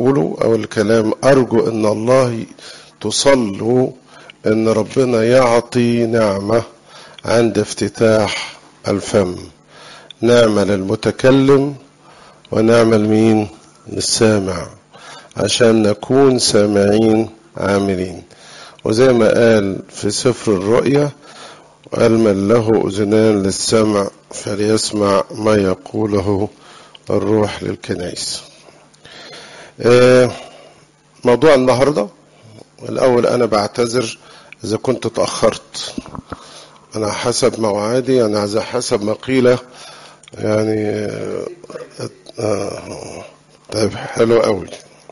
بقوله أو الكلام أرجو أن الله تصلوا أن ربنا يعطي نعمة عند افتتاح الفم نعمة للمتكلم ونعمة لمين للسامع عشان نكون سامعين عاملين وزي ما قال في سفر الرؤيا قال من له أذنان للسمع فليسمع ما يقوله الروح للكنائس موضوع النهاردة الأول أنا بعتذر إذا كنت تأخرت أنا حسب موعدي أنا حسب ما قيل يعني آه طيب حلو قوي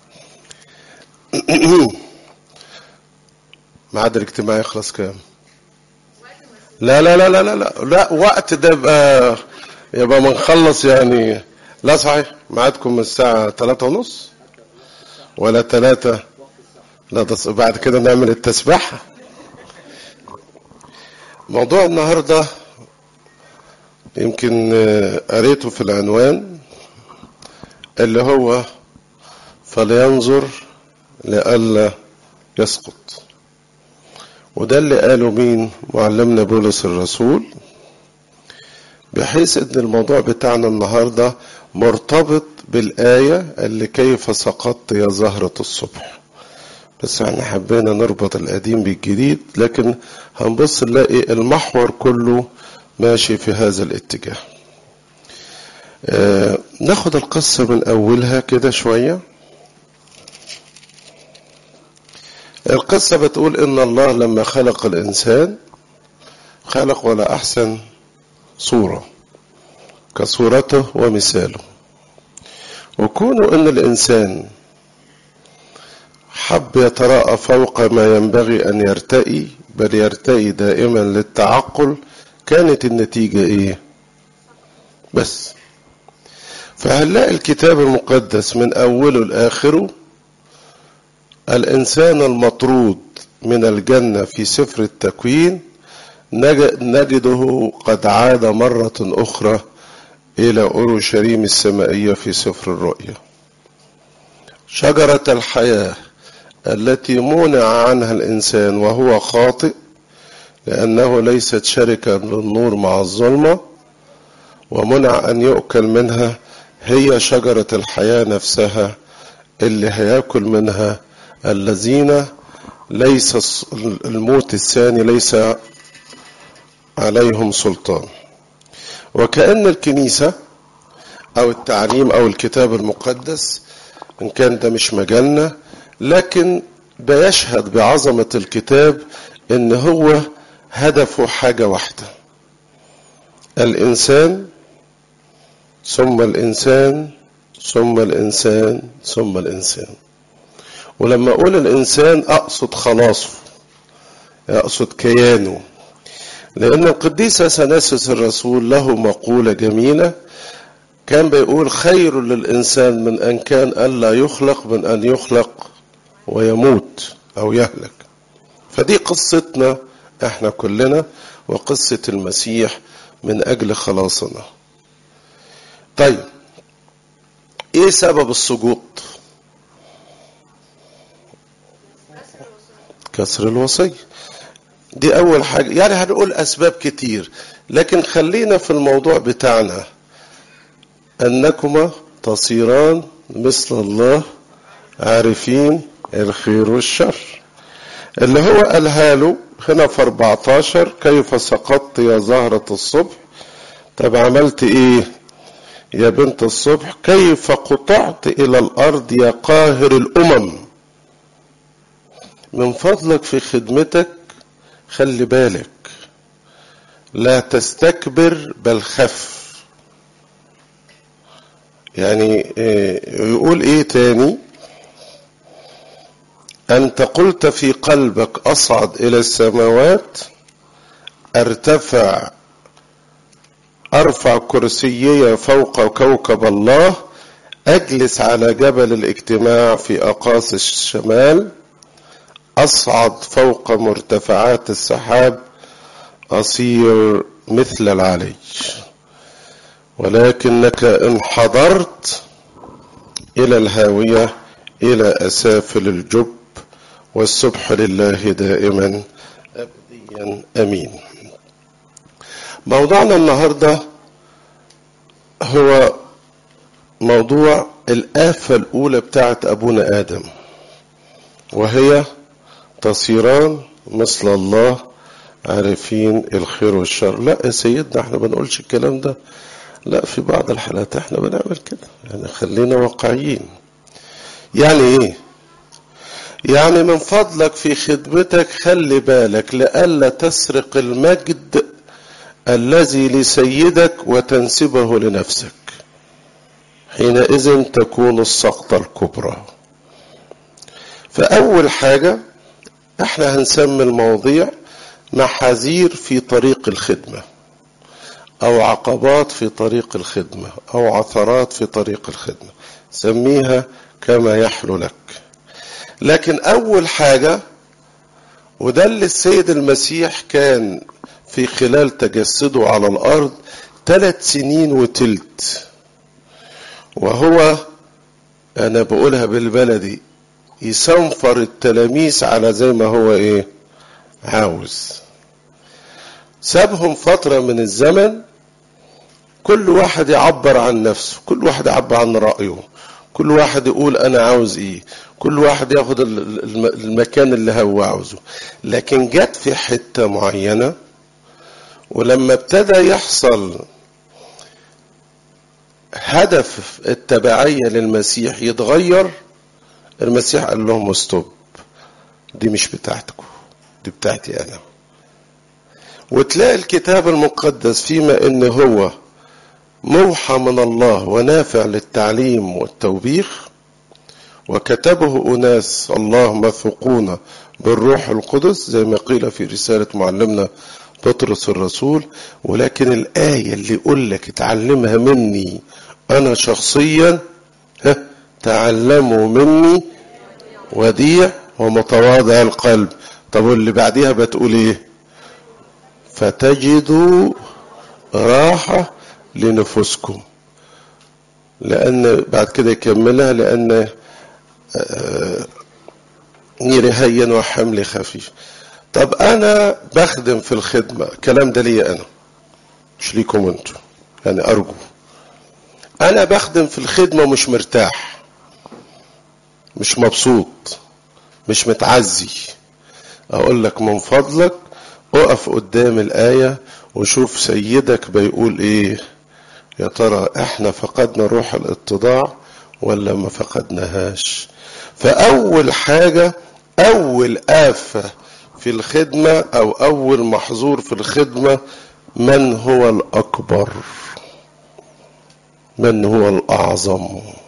ميعاد الاجتماع يخلص كام لا لا لا لا لا لا, لا وقت ده يبقى يبقى بنخلص يعني لا صحيح ميعادكم الساعة ثلاثة ونص ولا ثلاثة لا ده بعد كده نعمل التسبيحة موضوع النهاردة يمكن قريته في العنوان اللي هو فلينظر لئلا يسقط وده اللي قاله مين معلمنا بولس الرسول بحيث ان الموضوع بتاعنا النهاردة مرتبط بالآية اللي كيف سقطت يا زهرة الصبح بس احنا حبينا نربط القديم بالجديد لكن هنبص نلاقي المحور كله ماشي في هذا الاتجاه آه ناخد القصة من أولها كده شوية القصة بتقول إن الله لما خلق الإنسان خلق ولا أحسن صورة كصورته ومثاله وكونه إن الإنسان حب يتراءى فوق ما ينبغي أن يرتئي بل يرتئي دائما للتعقل كانت النتيجة إيه بس فهنلاقي الكتاب المقدس من أوله لآخره الإنسان المطرود من الجنة في سفر التكوين نجده قد عاد مرة أخرى إلى أورشليم السمائية في سفر الرؤيا شجرة الحياة التي منع عنها الإنسان وهو خاطئ لأنه ليست شركة للنور مع الظلمة ومنع أن يؤكل منها هي شجرة الحياة نفسها اللي هياكل منها الذين ليس الموت الثاني ليس عليهم سلطان وكأن الكنيسة أو التعليم أو الكتاب المقدس إن كان ده مش مجالنا لكن بيشهد بعظمة الكتاب إن هو هدفه حاجة واحدة الإنسان ثم الإنسان ثم الإنسان ثم الإنسان ولما أقول الإنسان أقصد خلاصه أقصد كيانه لأن القديس أثناسيوس الرسول له مقولة جميلة كان بيقول خير للإنسان من أن كان ألا يخلق من أن يخلق ويموت أو يهلك فدي قصتنا احنا كلنا وقصة المسيح من أجل خلاصنا طيب ايه سبب السقوط كسر الوصية دي أول حاجة يعني هنقول أسباب كتير لكن خلينا في الموضوع بتاعنا أنكما تصيران مثل الله عارفين الخير والشر اللي هو قالها له هنا في 14 كيف سقطت يا زهرة الصبح طب عملت ايه يا بنت الصبح كيف قطعت الى الارض يا قاهر الامم من فضلك في خدمتك خلي بالك لا تستكبر بل خف يعني يقول ايه تاني انت قلت في قلبك اصعد الى السماوات ارتفع ارفع كرسيي فوق كوكب الله اجلس على جبل الاجتماع في اقاصي الشمال اصعد فوق مرتفعات السحاب اصير مثل العلي ولكنك ان حضرت الى الهاويه إلى أسافل الجب والسبح لله دائما أبديا أمين موضوعنا النهاردة هو موضوع الآفة الأولى بتاعت أبونا آدم وهي تصيران مثل الله عارفين الخير والشر لا يا سيدنا احنا بنقولش الكلام ده لا في بعض الحالات احنا بنعمل كده يعني خلينا واقعيين يعني ايه يعني من فضلك في خدمتك خلي بالك لئلا تسرق المجد الذي لسيدك وتنسبه لنفسك حينئذ تكون السقطة الكبرى فأول حاجة احنا هنسمي المواضيع محاذير في طريق الخدمة أو عقبات في طريق الخدمة أو عثرات في طريق الخدمة سميها كما يحلو لك لكن أول حاجة وده اللي السيد المسيح كان في خلال تجسده على الأرض ثلاث سنين وتلت وهو أنا بقولها بالبلدي يصنفر التلاميذ على زي ما هو إيه عاوز سابهم فترة من الزمن كل واحد يعبر عن نفسه كل واحد يعبر عن رأيه كل واحد يقول أنا عاوز إيه كل واحد ياخد المكان اللي هو عاوزه لكن جت في حتة معينة ولما ابتدى يحصل هدف التبعية للمسيح يتغير المسيح قال لهم استوب دي مش بتاعتكم دي بتاعتي أنا وتلاقي الكتاب المقدس فيما إن هو موحى من الله ونافع للتعليم والتوبيخ وكتبه أناس الله موثوقون بالروح القدس زي ما قيل في رسالة معلمنا بطرس الرسول ولكن الآية اللي يقول لك اتعلمها مني أنا شخصيا ها تعلموا مني وديع ومتواضع القلب طب واللي بعديها بتقول ايه فتجدوا راحة لنفوسكم لأن بعد كده يكملها لأن نيري هين وحملي خفيف طب أنا بخدم في الخدمة الكلام ده ليا أنا مش ليكم أنتوا يعني أرجو أنا بخدم في الخدمة مش مرتاح مش مبسوط مش متعزي أقول لك من فضلك اقف قدام الآية وشوف سيدك بيقول إيه يا ترى إحنا فقدنا روح الاتضاع ولا ما فقدناهاش فأول حاجة أول آفة في الخدمة أو أول محظور في الخدمة من هو الأكبر من هو الأعظم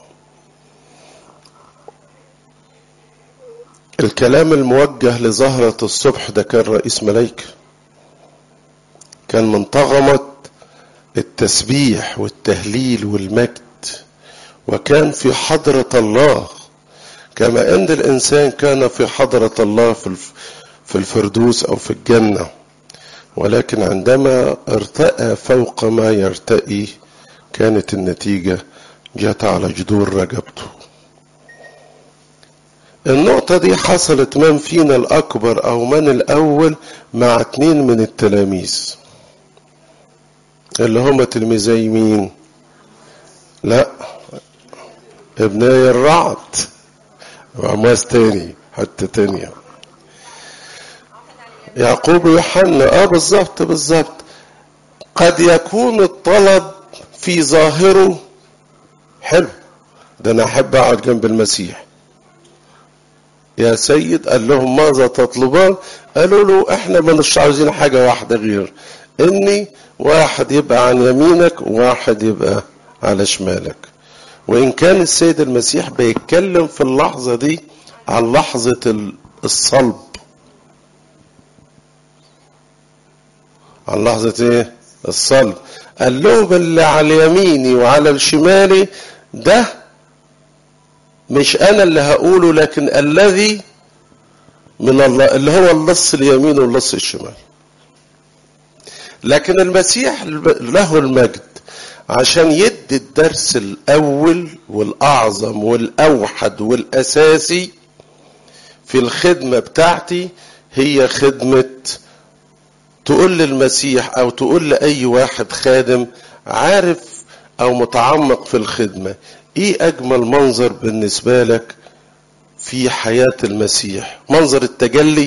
الكلام الموجه لزهرة الصبح ده كان رئيس ملايكة كان من طغمة التسبيح والتهليل والمجد وكان في حضرة الله كما أن الإنسان كان في حضرة الله في الفردوس أو في الجنة ولكن عندما ارتأى فوق ما يرتئي كانت النتيجة جت على جذور رقبته النقطة دي حصلت من فينا الأكبر أو من الأول مع اتنين من التلاميذ اللي هم تلميذي مين لا ابني الرعد وعماس تاني حتى تانية يعقوب ويوحنا اه بالظبط بالظبط قد يكون الطلب في ظاهره حلو ده انا احب اقعد جنب المسيح يا سيد قال لهم ماذا تطلبان قالوا له احنا مش عاوزين حاجة واحدة غير اني واحد يبقى عن يمينك وواحد يبقى على شمالك وان كان السيد المسيح بيتكلم في اللحظة دي عن لحظة الصلب عن لحظة ايه الصلب قال لهم اللي على يميني وعلى الشمالي ده مش انا اللي هقوله لكن الذي من الله اللي هو اللص اليمين واللص الشمال لكن المسيح له المجد عشان يدي الدرس الأول والأعظم والأوحد والأساسي في الخدمة بتاعتي هي خدمة تقول للمسيح أو تقول لأي واحد خادم عارف أو متعمق في الخدمة إيه أجمل منظر بالنسبة لك في حياة المسيح منظر التجلي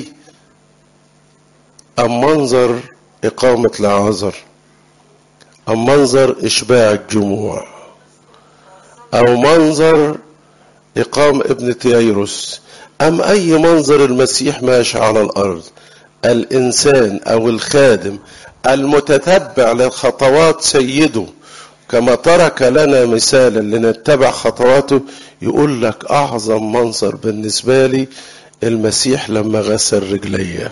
أم منظر إقامة لعازر أم منظر إشباع الجموع أو منظر إقام ابن تييروس أم أي منظر المسيح ماشي على الأرض الإنسان أو الخادم المتتبع لخطوات سيده كما ترك لنا مثالا لنتبع خطواته يقول لك أعظم منظر بالنسبة لي المسيح لما غسل رجليه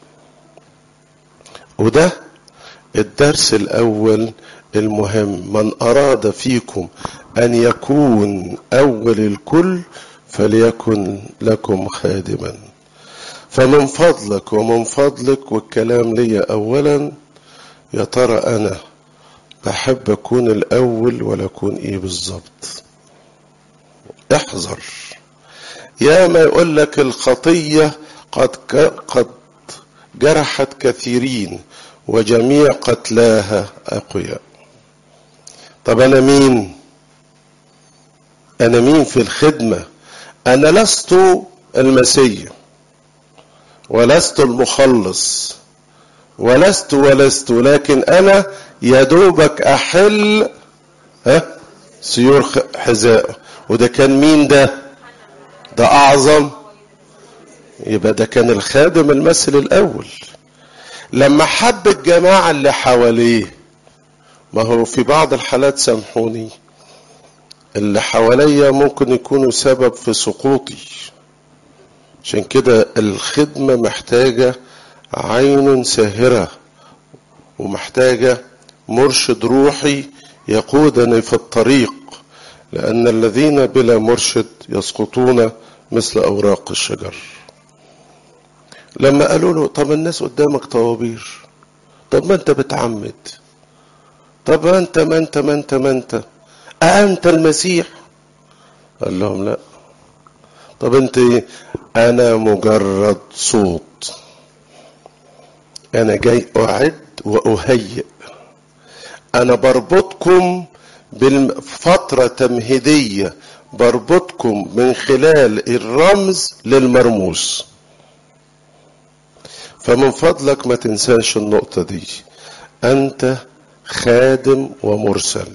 وده الدرس الأول المهم من أراد فيكم أن يكون أول الكل فليكن لكم خادما فمن فضلك ومن فضلك والكلام لي أولا يا ترى أنا بحب أكون الأول ولا أكون إيه بالظبط احذر يا ما يقول لك الخطية قد قد جرحت كثيرين وجميع قتلاها أقوياء طب أنا مين أنا مين في الخدمة أنا لست المسيح ولست المخلص ولست ولست لكن أنا يدوبك أحل ها سيور حذاء وده كان مين ده ده أعظم يبقى ده كان الخادم المثل الأول لما حب الجماعة اللي حواليه ما هو في بعض الحالات سامحوني اللي حواليا ممكن يكونوا سبب في سقوطي عشان كده الخدمة محتاجة عين ساهرة ومحتاجة مرشد روحي يقودني في الطريق لأن الذين بلا مرشد يسقطون مثل أوراق الشجر لما قالوا له طب الناس قدامك طوابير طب ما انت بتعمد طب ما انت ما انت ما انت ما انت أأنت المسيح قال لهم لا طب انت ايه انا مجرد صوت انا جاي اعد واهيئ انا بربطكم بالفترة تمهيدية بربطكم من خلال الرمز للمرموز فمن فضلك ما تنساش النقطة دي أنت خادم ومرسل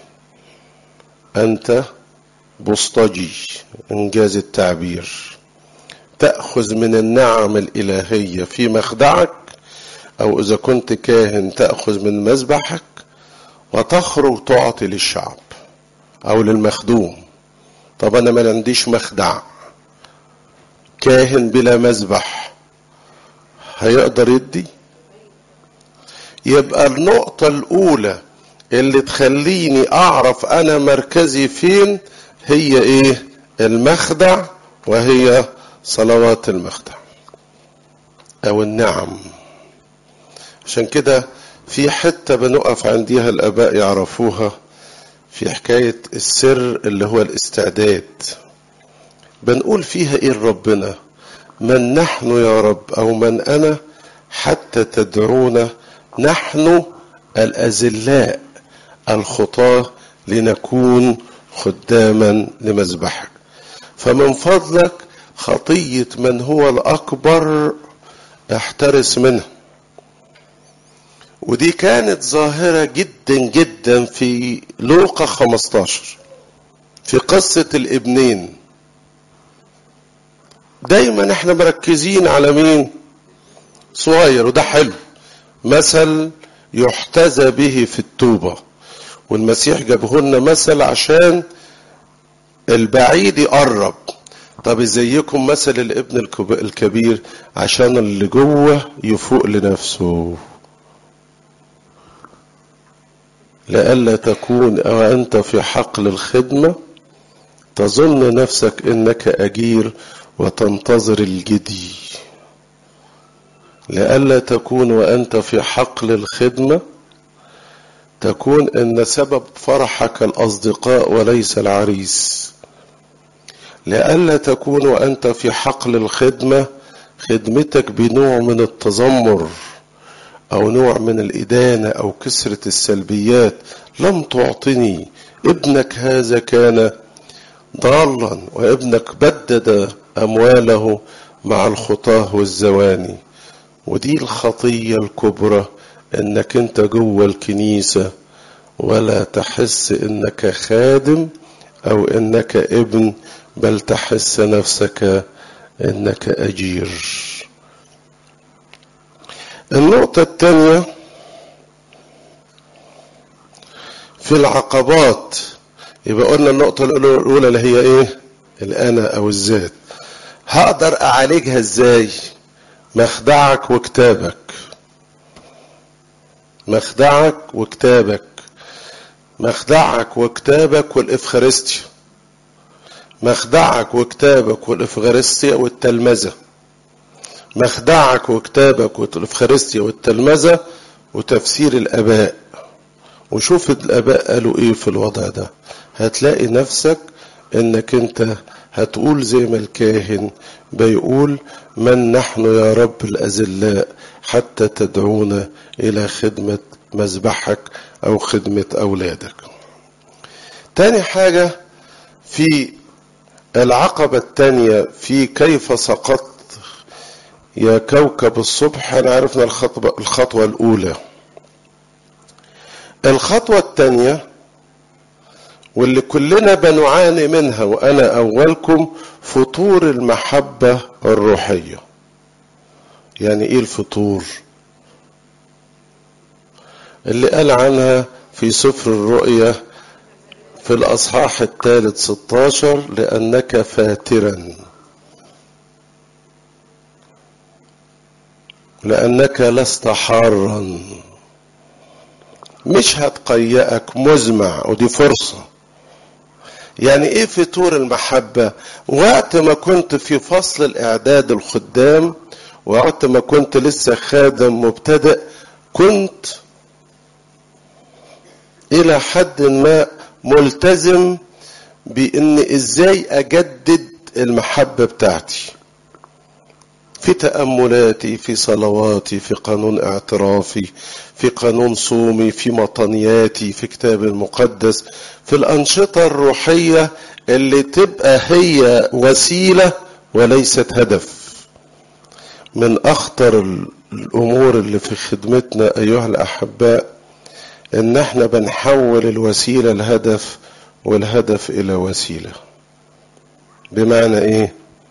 أنت بوسطجي إنجاز التعبير تأخذ من النعم الإلهية في مخدعك أو إذا كنت كاهن تأخذ من مذبحك وتخرج تعطي للشعب أو للمخدوم طب أنا ما عنديش مخدع كاهن بلا مذبح هيقدر يدي يبقى النقطة الأولى اللي تخليني أعرف أنا مركزي فين هي إيه المخدع وهي صلوات المخدع أو النعم عشان كده في حتة بنقف عنديها الآباء يعرفوها في حكاية السر اللي هو الاستعداد بنقول فيها إيه ربنا من نحن يا رب أو من أنا حتى تدعونا نحن الأزلاء الخطاة لنكون خداما لمذبحك فمن فضلك خطية من هو الأكبر احترس منها ودي كانت ظاهرة جدا جدا في لوقا 15 في قصة الابنين دايما احنا مركزين على مين صغير وده حلو مثل يحتذى به في التوبة والمسيح جابه لنا مثل عشان البعيد يقرب طب ازيكم مثل الابن الكبير عشان اللي جوه يفوق لنفسه لئلا تكون أو أنت في حقل الخدمة تظن نفسك إنك أجير وتنتظر الجدي لئلا تكون وأنت في حقل الخدمة تكون ان سبب فرحك الاصدقاء وليس العريس لئلا تكون وانت في حقل الخدمه خدمتك بنوع من التذمر او نوع من الادانه او كسره السلبيات لم تعطني ابنك هذا كان ضالا وابنك بدد امواله مع الخطاه والزواني ودي الخطيه الكبرى انك انت جوه الكنيسه ولا تحس انك خادم او انك ابن بل تحس نفسك انك اجير النقطه الثانيه في العقبات يبقى قلنا النقطه الاولى اللي هي ايه الانا او الذات هقدر اعالجها ازاي مخدعك وكتابك مخدعك وكتابك مخدعك وكتابك والإفخارستيا مخدعك وكتابك والإفخارستيا والتلمذة مخدعك وكتابك والإفخارستيا والتلمذة وتفسير الآباء وشوف الآباء قالوا إيه في الوضع ده هتلاقي نفسك إنك أنت هتقول زي ما الكاهن بيقول من نحن يا رب الأذلاء حتى تدعونا إلى خدمة مذبحك أو خدمة أولادك تاني حاجة في العقبة الثانية في كيف سقطت يا كوكب الصبح أنا عرفنا الخطوة, الخطوة الأولى الخطوة الثانية واللي كلنا بنعاني منها وأنا أولكم فطور المحبة الروحية يعني إيه الفطور اللي قال عنها في سفر الرؤيا في الأصحاح الثالث 16 لأنك فاترا لأنك لست حارا مش هتقيأك مزمع ودي فرصة يعني ايه فطور المحبة وقت ما كنت في فصل الاعداد الخدام وقت ما كنت لسه خادم مبتدئ كنت الى حد ما ملتزم بان ازاي اجدد المحبة بتاعتي في تأملاتي في صلواتي في قانون اعترافي في قانون صومي في مطنياتي في كتاب المقدس في الأنشطة الروحية اللي تبقى هي وسيلة وليست هدف من أخطر الأمور اللي في خدمتنا أيها الأحباء إن احنا بنحول الوسيلة لهدف والهدف إلى وسيلة بمعنى إيه؟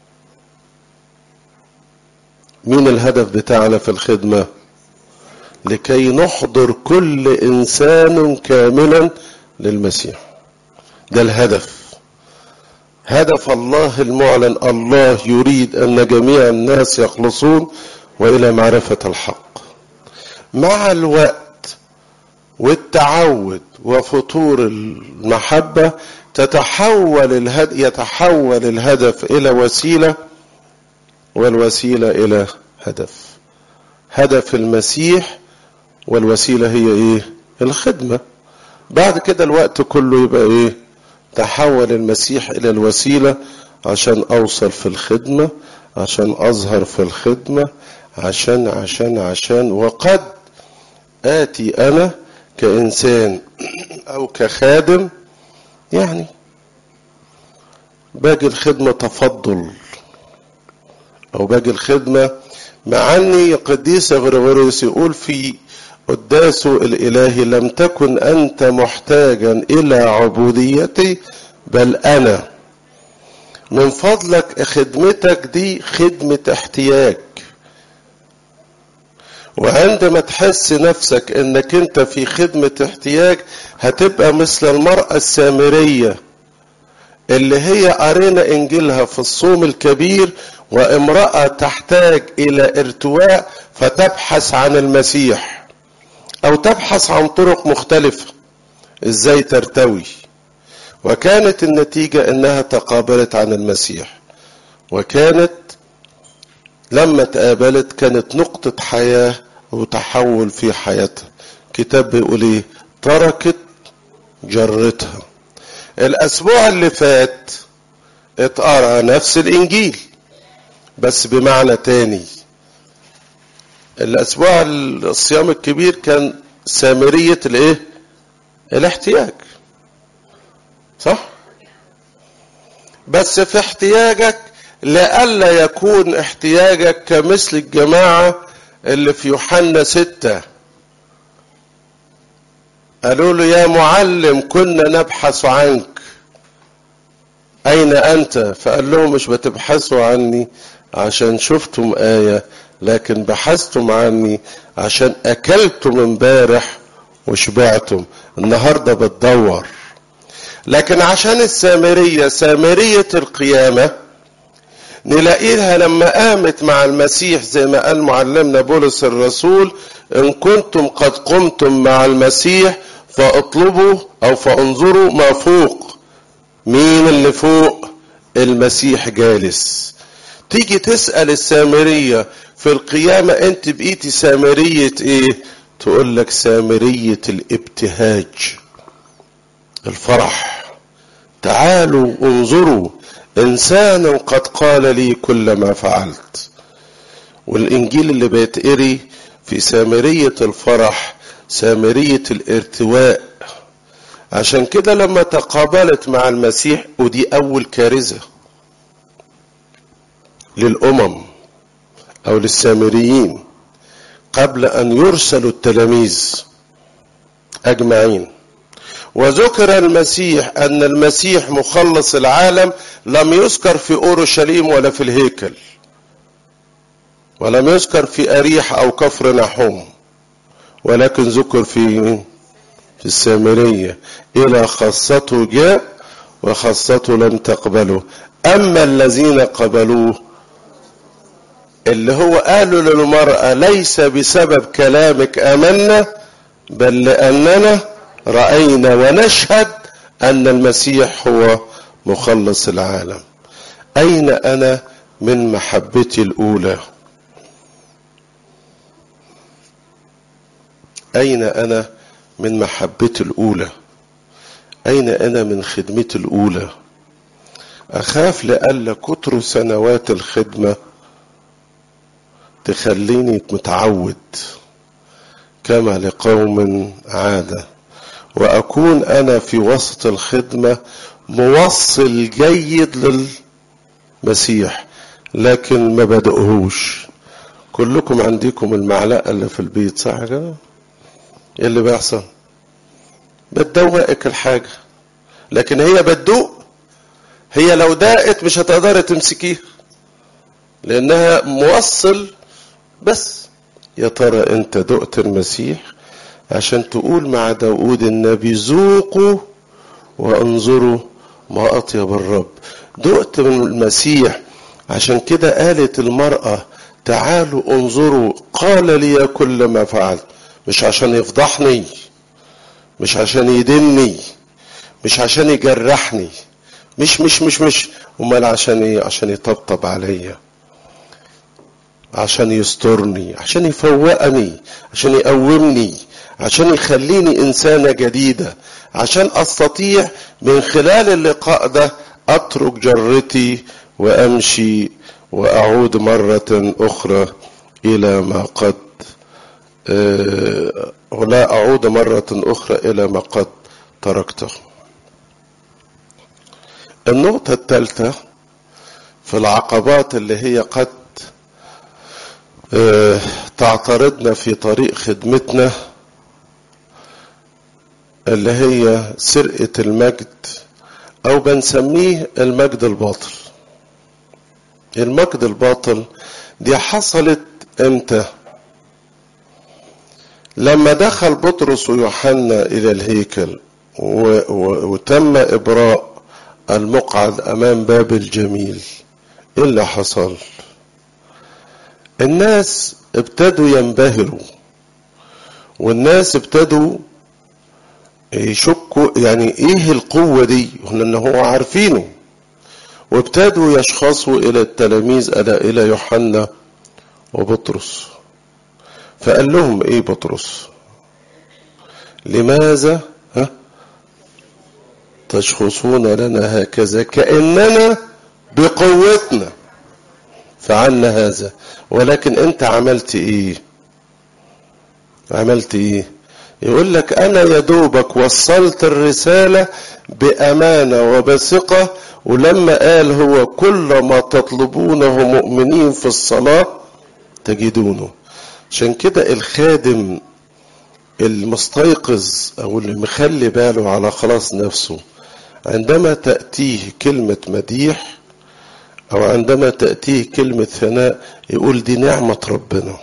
مين الهدف بتاعنا في الخدمة لكي نحضر كل إنسان كاملا للمسيح ده الهدف هدف الله المعلن الله يريد أن جميع الناس يخلصون وإلى معرفة الحق مع الوقت والتعود وفطور المحبة تتحول الهد... يتحول الهدف إلى وسيلة والوسيلة إلى هدف هدف المسيح والوسيلة هي إيه الخدمة بعد كده الوقت كله يبقى إيه تحول المسيح إلى الوسيلة عشان أوصل في الخدمة عشان أظهر في الخدمة عشان عشان عشان وقد آتي أنا كإنسان أو كخادم يعني باجي الخدمة تفضل أو باجي الخدمة مع أني قديس غريغوريوس يقول في قداسه الإلهي لم تكن أنت محتاجا إلى عبوديتي بل أنا من فضلك خدمتك دي خدمة احتياج وعندما تحس نفسك انك انت في خدمة احتياج هتبقى مثل المرأة السامرية اللي هي قرينا انجيلها في الصوم الكبير وامرأة تحتاج الى ارتواء فتبحث عن المسيح او تبحث عن طرق مختلفة ازاي ترتوي وكانت النتيجة انها تقابلت عن المسيح وكانت لما تقابلت كانت نقطة حياة وتحول في حياتها كتاب بيقول ايه تركت جرتها الاسبوع اللي فات اتقرا نفس الانجيل بس بمعنى تاني الاسبوع الصيام الكبير كان سامرية الايه الاحتياج صح بس في احتياجك لئلا يكون احتياجك كمثل الجماعة اللي في يوحنا ستة قالوا له يا معلم كنا نبحث عنك أين أنت فقال لهم مش بتبحثوا عني عشان شفتم آية لكن بحثتم عني عشان أكلتم امبارح وشبعتم النهاردة بتدور لكن عشان السامرية سامرية القيامة نلاقيها لما قامت مع المسيح زي ما قال معلمنا بولس الرسول إن كنتم قد قمتم مع المسيح فاطلبوا أو فانظروا ما فوق مين اللي فوق المسيح جالس تيجي تسأل السامرية في القيامة انت بقيتي سامرية ايه تقول لك سامرية الابتهاج الفرح تعالوا انظروا انسانا قد قال لي كل ما فعلت والانجيل اللي بيتقري في سامرية الفرح سامرية الارتواء عشان كده لما تقابلت مع المسيح ودي اول كارثة للامم او للسامريين قبل ان يرسلوا التلاميذ اجمعين وذكر المسيح ان المسيح مخلص العالم لم يذكر في اورشليم ولا في الهيكل ولم يذكر في اريح او كفر نحوم ولكن ذكر في في السامريه الى خاصته جاء وخاصته لم تقبله اما الذين قبلوه اللي هو قالوا للمرأة ليس بسبب كلامك آمنا بل لأننا رأينا ونشهد أن المسيح هو مخلص العالم أين أنا من محبتي الأولى أين أنا من محبتي الأولى أين أنا من خدمتي الأولى أخاف لألا كتر سنوات الخدمة تخليني متعود كما لقوم عادة وأكون أنا في وسط الخدمة موصل جيد للمسيح لكن ما بدأهوش كلكم عندكم المعلقة اللي في البيت صح كده؟ ايه اللي بيحصل؟ بتدوقك الحاجة لكن هي بتدوق هي لو داقت مش هتقدر تمسكيها لأنها موصل بس يا ترى انت دقت المسيح عشان تقول مع داود النبي ذوقوا وانظروا ما اطيب الرب دقت من المسيح عشان كده قالت المرأة تعالوا انظروا قال لي كل ما فعلت مش عشان يفضحني مش عشان يدني مش عشان يجرحني مش مش مش مش امال عشان ايه عشان يطبطب عليا عشان يسترني عشان يفوقني عشان يقومني عشان يخليني إنسانة جديدة عشان أستطيع من خلال اللقاء ده أترك جرتي وأمشي وأعود مرة أخرى إلى ما قد أه ولا أعود مرة أخرى إلى ما قد تركته النقطة الثالثة في العقبات اللي هي قد أه تعترضنا في طريق خدمتنا اللي هي سرقة المجد أو بنسميه المجد الباطل المجد الباطل دي حصلت امتى لما دخل بطرس ويوحنا إلى الهيكل و و وتم إبراء المقعد أمام باب الجميل إيه اللي حصل الناس ابتدوا ينبهروا والناس ابتدوا يشكوا يعني ايه القوة دي لان هو عارفينه وابتدوا يشخصوا الى التلاميذ الا الى يوحنا وبطرس فقال لهم ايه بطرس لماذا ها تشخصون لنا هكذا كأننا بقوتنا فعلنا هذا ولكن انت عملت ايه عملت ايه يقول لك انا يا دوبك وصلت الرسالة بامانة وبثقة ولما قال هو كل ما تطلبونه مؤمنين في الصلاة تجدونه عشان كده الخادم المستيقظ او اللي مخلي باله على خلاص نفسه عندما تأتيه كلمة مديح او عندما تأتيه كلمة ثناء يقول دي نعمة ربنا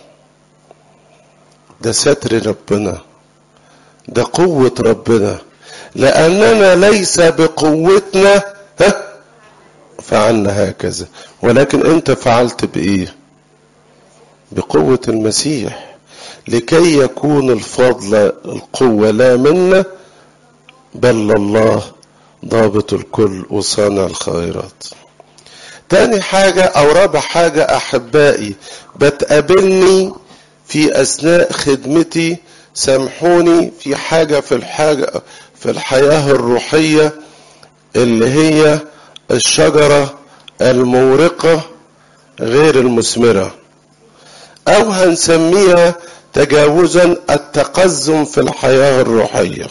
ده ستر ربنا ده قوة ربنا لأننا ليس بقوتنا ها فعلنا هكذا ولكن أنت فعلت بإيه بقوة المسيح لكي يكون الفضل القوة لا منا بل الله ضابط الكل وصانع الخيرات تاني حاجة أو رابع حاجة أحبائي بتقابلني في أثناء خدمتي سامحوني في حاجة في الحاجة في الحياة الروحية اللي هي الشجرة المورقة غير المثمرة أو هنسميها تجاوزا التقزم في الحياة الروحية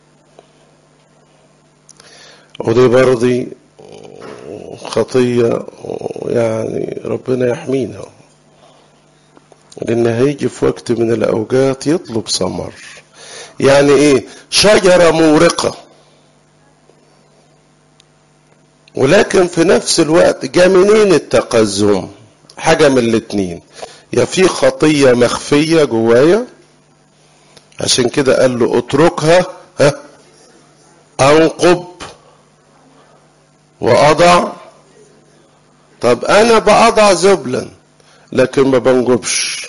ودي برضي خطية يعني ربنا يحمينا لأن هيجي في وقت من الأوقات يطلب ثمر يعني إيه شجرة مورقة ولكن في نفس الوقت جاء منين التقزم حاجة من الاتنين يا في خطية مخفية جوايا عشان كده قال له اتركها ها انقب واضع طب انا بأضع زبلا لكن ما بنجبش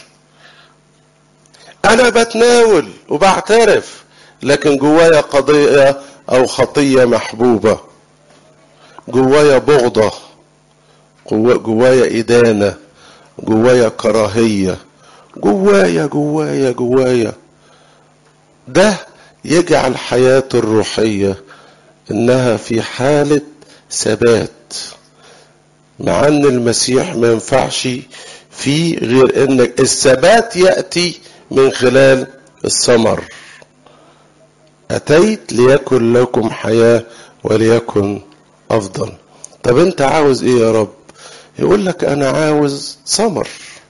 انا بتناول وبعترف لكن جوايا قضية او خطية محبوبة جوايا بغضة جوايا ادانة جوايا كراهية جوايا جوايا جوايا ده يجعل حياته الروحية انها في حالة ثبات مع ان المسيح ما ينفعش فيه غير ان الثبات يأتي من خلال الثمر اتيت ليكن لكم حياة وليكن افضل طب انت عاوز ايه يا رب يقول لك انا عاوز ثمر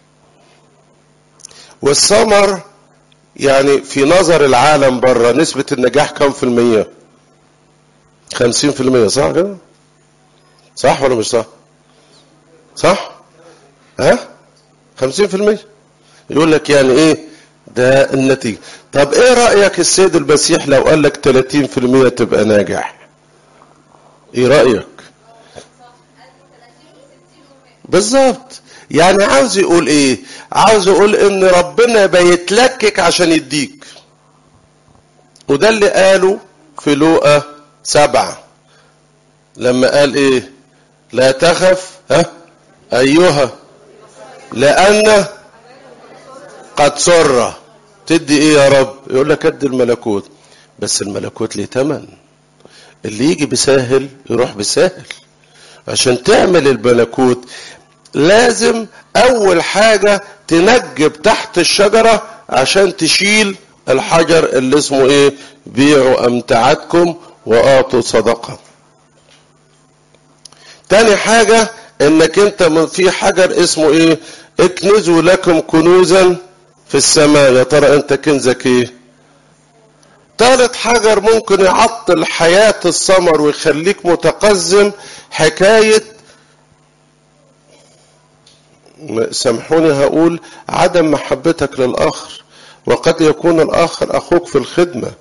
والثمر يعني في نظر العالم بره نسبة النجاح كم في المية خمسين في المية صح كده صح ولا مش صح صح ها خمسين في المية يقول لك يعني ايه ده النتيجة طب ايه رأيك السيد المسيح لو قال لك تلاتين في المية تبقى ناجح ايه رأيك بالظبط يعني عاوز يقول ايه عاوز يقول ان ربنا بيتلكك عشان يديك وده اللي قاله في لوقا سبعة لما قال ايه لا تخف ها ايها لان قد سر تدي ايه يا رب يقول لك ادي الملكوت بس الملكوت ليه تمن اللي يجي بسهل يروح بسهل عشان تعمل الملكوت لازم اول حاجة تنجب تحت الشجرة عشان تشيل الحجر اللي اسمه ايه بيعوا امتعتكم واعطوا صدقة تاني حاجة انك انت من في حجر اسمه ايه اكنزوا لكم كنوزا في السماء يا ترى انت كنزك ايه تالت حجر ممكن يعطل حياة الثمر ويخليك متقزم حكاية سامحوني هقول عدم محبتك للآخر وقد يكون الآخر أخوك في الخدمة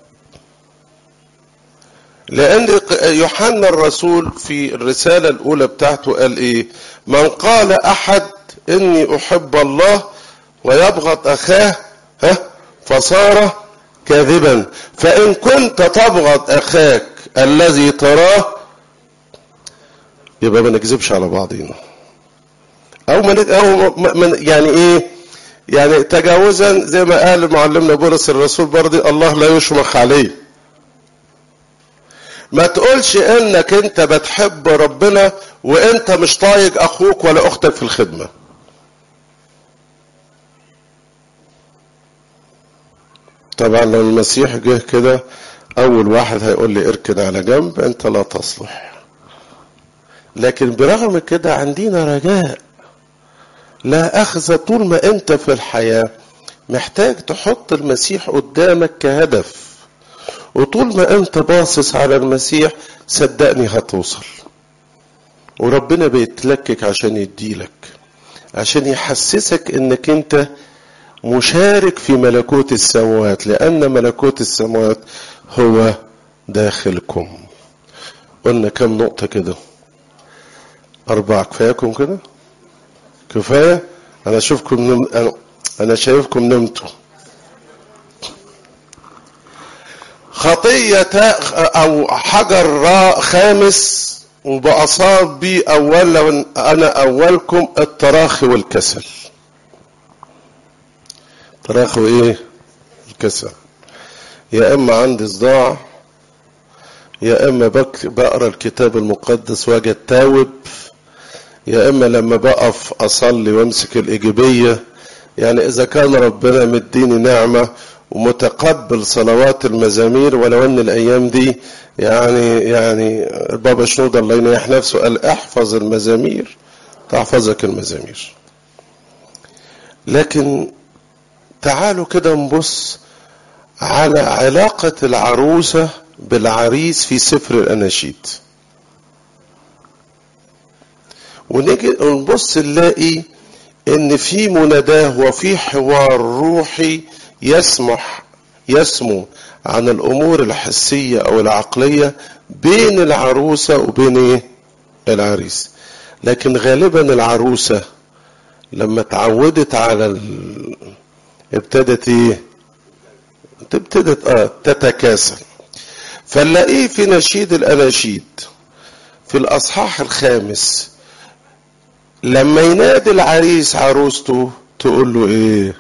لأن يوحنا الرسول في الرسالة الأولى بتاعته قال إيه من قال أحد إني أحب الله ويبغض أخاه ها فصار كاذبا فإن كنت تبغض أخاك الذي تراه يبقى ما نكذبش على بعضينا أو من أو من يعني إيه يعني تجاوزا زي ما قال معلمنا بولس الرسول برضه الله لا يشمخ عليه ما تقولش انك انت بتحب ربنا وانت مش طايق اخوك ولا اختك في الخدمه طبعا لو المسيح جه كده اول واحد هيقول لي اركن على جنب انت لا تصلح لكن برغم كده عندنا رجاء لا اخذ طول ما انت في الحياه محتاج تحط المسيح قدامك كهدف وطول ما انت باصص على المسيح صدقني هتوصل وربنا بيتلكك عشان يديلك عشان يحسسك انك انت مشارك في ملكوت السماوات لان ملكوت السماوات هو داخلكم قلنا كم نقطه كده اربعه كفاياكم كده كفايه انا اشوفكم نم... انا انا شايفكم نمتوا خطية أو حجر خامس وبأصاب بي أولا أنا أولكم التراخي والكسل تراخي وإيه الكسل يا إما عندي صداع يا إما بك بقرأ الكتاب المقدس واجي أتاوب يا إما لما بقف أصلي وأمسك الإيجابية يعني إذا كان ربنا مديني نعمة ومتقبل صلوات المزامير ولو ان الايام دي يعني يعني بابا شنودة الله ينيح نفسه قال احفظ المزامير تحفظك المزامير لكن تعالوا كده نبص على علاقة العروسة بالعريس في سفر الأناشيد ونيجي نبص نلاقي ان في مناداه وفي حوار روحي يسمح يسمو عن الامور الحسيه او العقليه بين العروسه وبين ايه العريس لكن غالبا العروسه لما اتعودت على ال... ابتدت ايه ابتدت اه تتكاسل فنلاقيه في نشيد الاناشيد في الاصحاح الخامس لما ينادي العريس عروسته تقول له ايه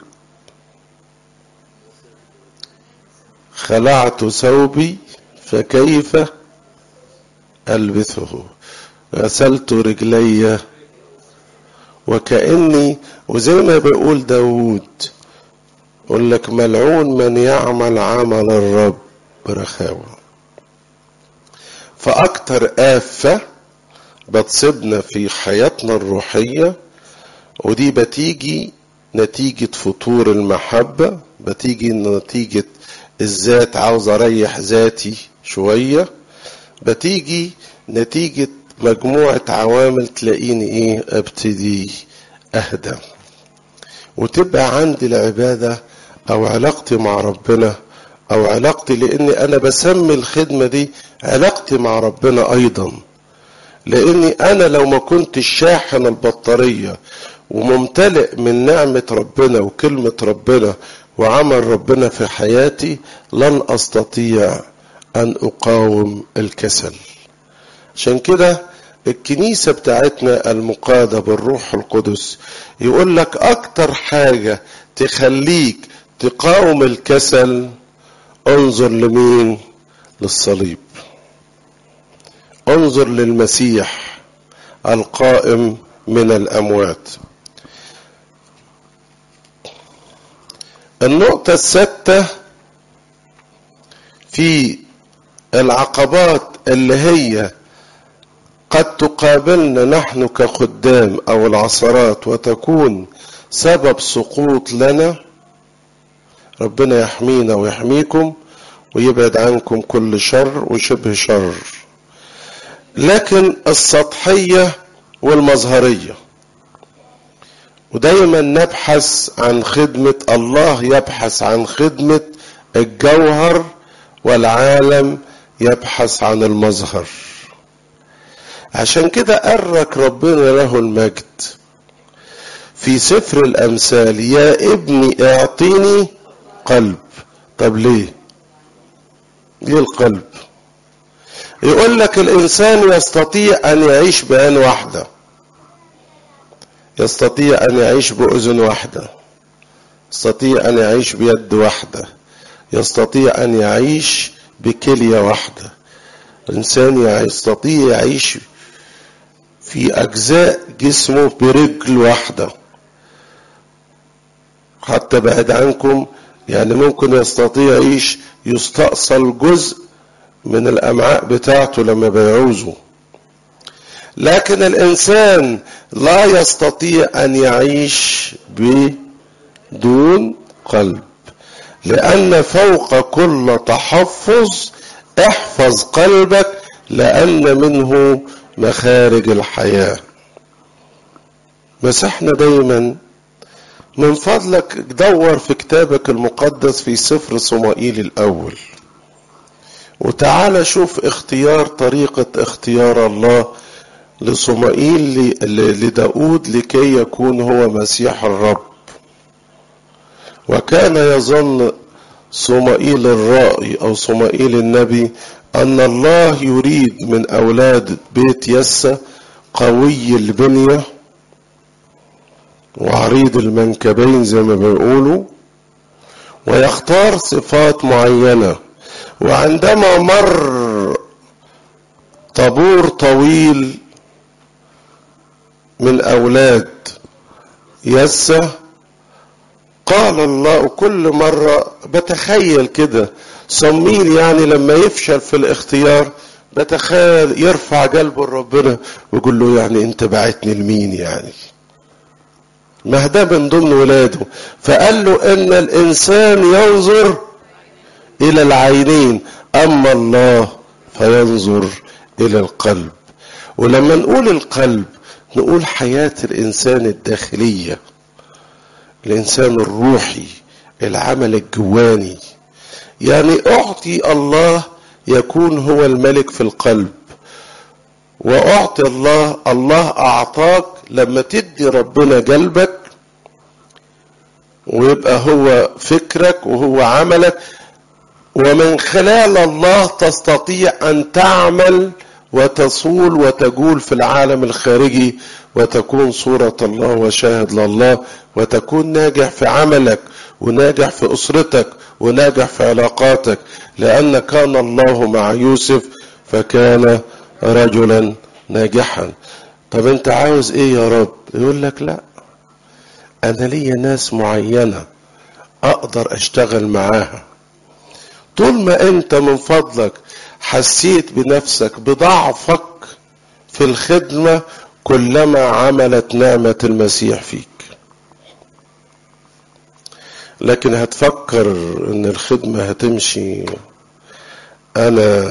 خلعت ثوبي فكيف البثه غسلت رجلي وكاني وزي ما بيقول داود يقول لك ملعون من يعمل عمل الرب برخاوه فاكتر افه بتصيبنا في حياتنا الروحيه ودي بتيجي نتيجه فتور المحبه بتيجي نتيجه الذات عاوز اريح ذاتي شويه بتيجي نتيجه مجموعه عوامل تلاقيني ايه ابتدي اهدى وتبقى عندي العباده او علاقتي مع ربنا او علاقتي لاني انا بسمي الخدمه دي علاقتي مع ربنا ايضا لاني انا لو ما كنتش شاحن البطاريه وممتلئ من نعمه ربنا وكلمه ربنا وعمل ربنا في حياتي لن استطيع ان اقاوم الكسل عشان كده الكنيسة بتاعتنا المقادة بالروح القدس يقول لك أكتر حاجة تخليك تقاوم الكسل انظر لمين للصليب انظر للمسيح القائم من الأموات النقطة الستة في العقبات اللي هي قد تقابلنا نحن كخدام او العصرات وتكون سبب سقوط لنا ربنا يحمينا ويحميكم ويبعد عنكم كل شر وشبه شر لكن السطحية والمظهرية ودايما نبحث عن خدمة الله يبحث عن خدمة الجوهر والعالم يبحث عن المظهر عشان كده أرك ربنا له المجد في سفر الأمثال يا ابني اعطيني قلب طب ليه ليه القلب يقول لك الإنسان يستطيع أن يعيش بعين واحدة يستطيع أن يعيش بأذن واحدة يستطيع أن يعيش بيد واحدة يستطيع أن يعيش بكلية واحدة الإنسان يستطيع يعيش في أجزاء جسمه برجل واحدة حتى بعد عنكم يعني ممكن يستطيع يعيش يستأصل جزء من الأمعاء بتاعته لما بيعوزه لكن الإنسان لا يستطيع أن يعيش بدون قلب لأن فوق كل تحفظ احفظ قلبك لأن منه مخارج الحياة بس احنا دايما من فضلك دور في كتابك المقدس في سفر صمائيل الأول وتعالى شوف اختيار طريقة اختيار الله لصمائيل لداود لكي يكون هو مسيح الرب وكان يظن صمائيل الرائي أو صمائيل النبي أن الله يريد من أولاد بيت يسى قوي البنية وعريض المنكبين زي ما بيقولوا ويختار صفات معينة وعندما مر طابور طويل من أولاد يسى قال الله كل مرة بتخيل كده صميل يعني لما يفشل في الاختيار بتخيل يرفع قلبه لربنا ويقول له يعني انت بعتني لمين يعني ما ده من ضمن ولاده فقال له ان الانسان ينظر الى العينين اما الله فينظر الى القلب ولما نقول القلب نقول حياة الانسان الداخلية الانسان الروحي العمل الجواني يعني اعطي الله يكون هو الملك في القلب واعطي الله الله اعطاك لما تدي ربنا قلبك ويبقى هو فكرك وهو عملك ومن خلال الله تستطيع ان تعمل وتصول وتجول في العالم الخارجي وتكون صورة الله وشاهد لله وتكون ناجح في عملك وناجح في أسرتك وناجح في علاقاتك لأن كان الله مع يوسف فكان رجلا ناجحا طب انت عاوز ايه يا رب يقول لك لا انا ليا ناس معينة اقدر اشتغل معاها طول ما انت من فضلك حسيت بنفسك بضعفك في الخدمة كلما عملت نعمة المسيح فيك لكن هتفكر ان الخدمة هتمشي انا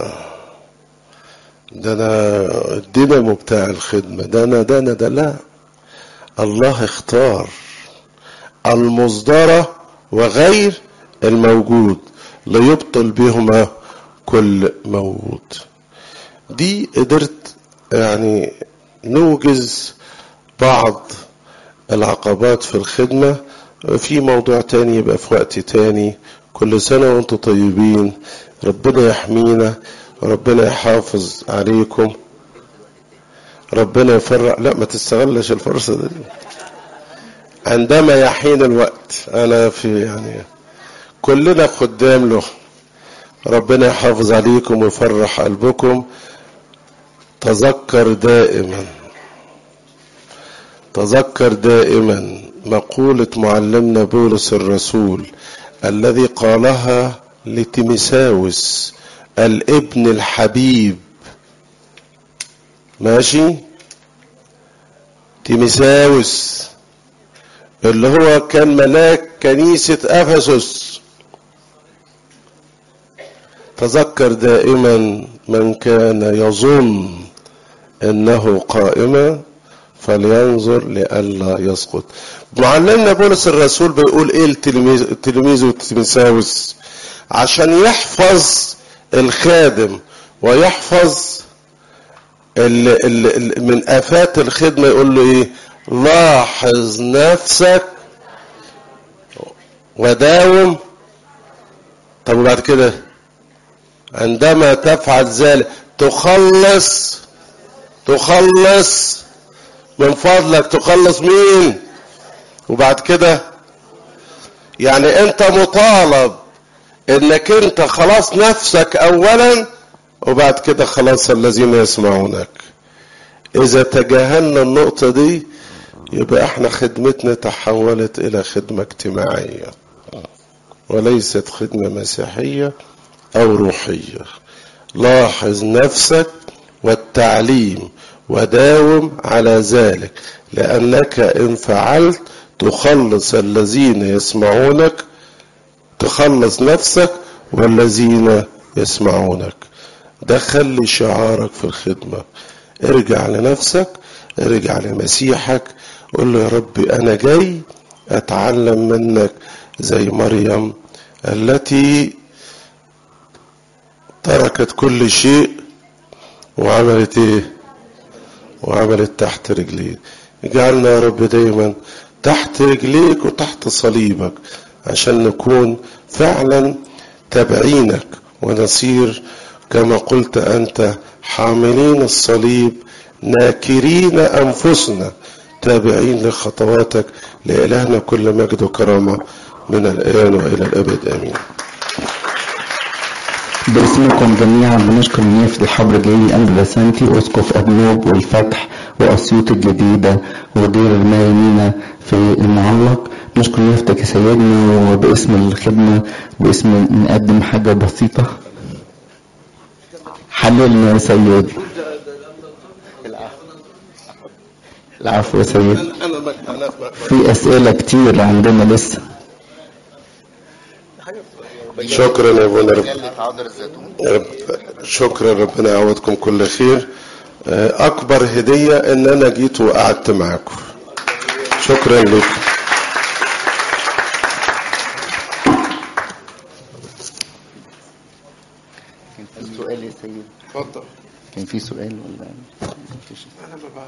ده انا الدينامو بتاع الخدمة ده انا ده انا ده لا الله اختار المصدرة وغير الموجود ليبطل بهما كل موجود دي قدرت يعني نوجز بعض العقبات في الخدمة في موضوع تاني يبقى في وقت تاني كل سنة وانتم طيبين ربنا يحمينا ربنا يحافظ عليكم ربنا يفرق لا ما تستغلش الفرصة دي عندما يحين الوقت أنا في يعني كلنا خدام له ربنا يحافظ عليكم ويفرح قلبكم تذكر دائما تذكر دائما مقولة معلمنا بولس الرسول الذي قالها لتيمساوس الابن الحبيب ماشي تيمساوس اللي هو كان ملاك كنيسة أفسس تذكر دائما من كان يظن انه قائما فلينظر لئلا يسقط معلمنا بولس الرسول بيقول ايه لتلميذه تيمساوس عشان يحفظ الخادم ويحفظ ال ال ال من افات الخدمه يقول له ايه لاحظ نفسك وداوم طب وبعد كده عندما تفعل ذلك تخلص تخلص من فضلك تخلص مين وبعد كده يعني انت مطالب انك انت خلاص نفسك اولا وبعد كده خلاص الذين يسمعونك اذا تجاهلنا النقطة دي يبقى احنا خدمتنا تحولت الى خدمة اجتماعية وليست خدمة مسيحية او روحية لاحظ نفسك والتعليم وداوم على ذلك لأنك إن فعلت تخلص الذين يسمعونك تخلص نفسك والذين يسمعونك ده خلي شعارك في الخدمة ارجع لنفسك ارجع لمسيحك قول له يا ربي أنا جاي أتعلم منك زي مريم التي تركت كل شيء وعملت ايه وعملت تحت رجليه اجعلنا يا رب دايما تحت رجليك وتحت صليبك عشان نكون فعلا تابعينك ونصير كما قلت انت حاملين الصليب ناكرين انفسنا تابعين لخطواتك لالهنا كل مجد وكرامه من الان والى الابد امين باسمكم جميعا بنشكر نيافة الحبر جاي أنجلا سانتي أسقف أبنوب والفتح وأسيوط الجديدة ودير المارينينا في المعلق نشكر نيافتك يا سيدنا وباسم الخدمة باسم نقدم حاجة بسيطة حللنا يا سيد العفو يا سيد في أسئلة كتير عندنا لسه شكرا يا ابونا رب رب شكرا ربنا يعوضكم كل خير اكبر هدية ان انا جيت وقعدت معاكم شكرا لكم كان في سؤال يا سيد اتفضل كان في سؤال ولا مفيش انا ببقى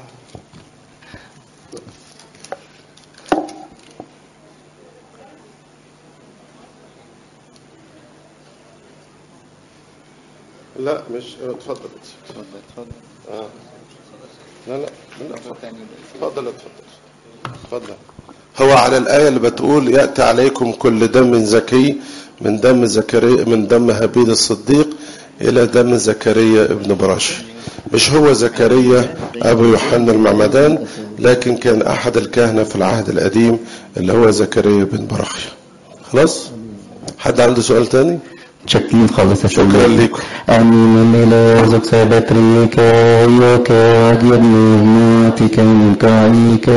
لا مش اتفضل اتفضل اتفضل اه لا لا لا اتفضل اتفضل اتفضل هو على الآية اللي بتقول يأتي عليكم كل دم زكي من دم زكريا من دم هابيل الصديق إلى دم زكريا ابن براش مش هو زكريا أبو يوحنا المعمدان لكن كان أحد الكهنة في العهد القديم اللي هو زكريا بن براخيا خلاص حد عنده سؤال تاني شاكرين خالص يا شكرا سيد لكم آمين ملازك سبتريك ويوك أجيب نعمتك من كعيك